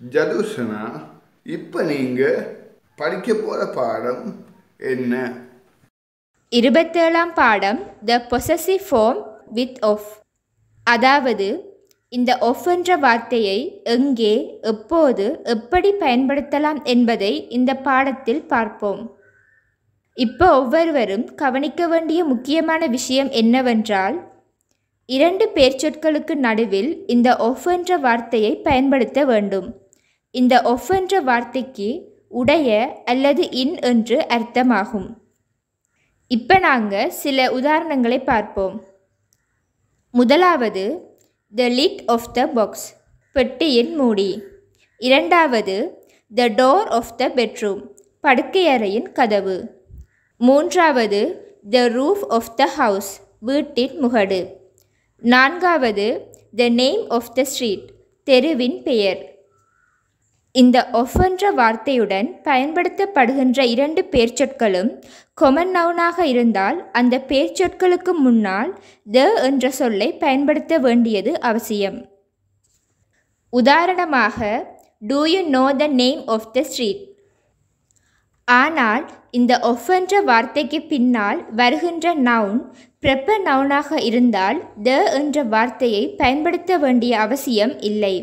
ஜதுசனா இப்போ நீங்கள் படிக்க போகிற பாடம் என்ன இருபத்தேழாம் பாடம் the possessive form with of அதாவது இந்த ஒஃப் என்ற வார்த்தையை எங்கே எப்போது எப்படி பயன்படுத்தலாம் என்பதை இந்த பாடத்தில் பார்ப்போம் இப்போ ஒவ்வொருவரும் கவனிக்க வேண்டிய முக்கியமான விஷயம் என்னவென்றால் இரண்டு பேர்ச்சொற்களுக்கு நடுவில் இந்த ஒஃப் என்ற வார்த்தையை பயன்படுத்த வேண்டும் இந்த ஒஃப் என்ற வார்த்தைக்கு உடைய அல்லது இன் என்று அர்த்தமாகும் இப்போ நாங்கள் சில உதாரணங்களை பார்ப்போம் முதலாவது the lid of the box பெட்டியின் மூடி இரண்டாவது the door of the bedroom படுக்கையறையின் கதவு மூன்றாவது the roof of the house வீட்டின் முகடு நான்காவது the name of the street தெருவின் பெயர் இந்த ஒஃப் என்ற வார்த்தையுடன் பயன்படுத்தப்படுகின்ற இரண்டு பேர்ச்சொற்களும் கொமன் நவுனாக இருந்தால் அந்த பேர்ச்சொற்களுக்கு முன்னால் த என்ற சொல்லை பயன்படுத்த வேண்டியது அவசியம் உதாரணமாக do you know the name of the street ஆனால் இந்த ஒஃப் என்ற வார்த்தைக்கு பின்னால் வருகின்ற நவுன் ப்ரெப்ப நவுனாக இருந்தால் த என்ற வார்த்தையை பயன்படுத்த வேண்டிய அவசியம் இல்லை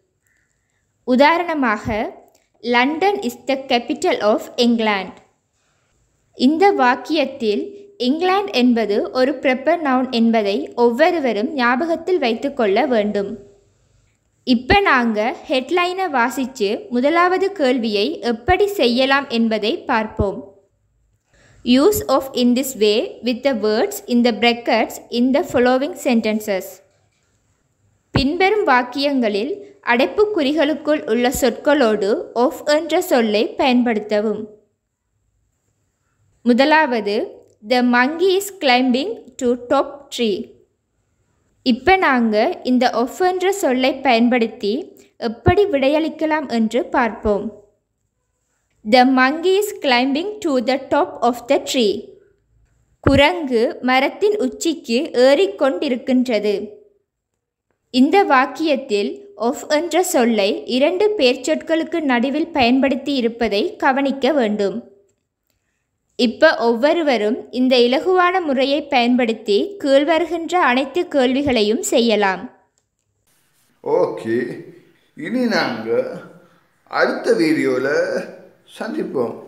உதாரணமாக London is the capital of England இந்த வாக்கியத்தில் இங்கிலாந்து என்பது ஒரு ப்ரெப்பர் நவுன் என்பதை ஒவ்வொருவரும் ஞாபகத்தில் வைத்துக்கொள்ள வேண்டும் இப்போ நாங்கள் ஹெட்லைனை வாசித்து முதலாவது கேள்வியை எப்படி செய்யலாம் என்பதை பார்ப்போம் use of in this way with the words in the brackets in the following sentences பின்வரும் வாக்கியங்களில் அடைப்புக்குறிகளுக்குள் உள்ள சொற்களோடு ஒஃப் என்ற சொல்லை பயன்படுத்தவும் முதலாவது the monkey is climbing to top tree இப்போ நாங்கள் இந்த ஒஃப் என்ற சொல்லை பயன்படுத்தி எப்படி விடையளிக்கலாம் என்று பார்ப்போம் the monkey is climbing to the top of the tree குரங்கு மரத்தின் உச்சிக்கு ஏறிக்கொண்டிருக்கின்றது இந்த வாக்கியத்தில் ஒஃப் என்ற சொல்லை இரண்டு பேர்ச்சொற்களுக்கு நடுவில் பயன்படுத்தி இருப்பதை கவனிக்க வேண்டும் இப்போ ஒவ்வொருவரும் இந்த இலகுவான முறையை பயன்படுத்தி கீழ்வருகின்ற அனைத்து கேள்விகளையும் செய்யலாம் ஓகே இனி நாங்கள் அடுத்த வீடியோவில் சந்திப்போம்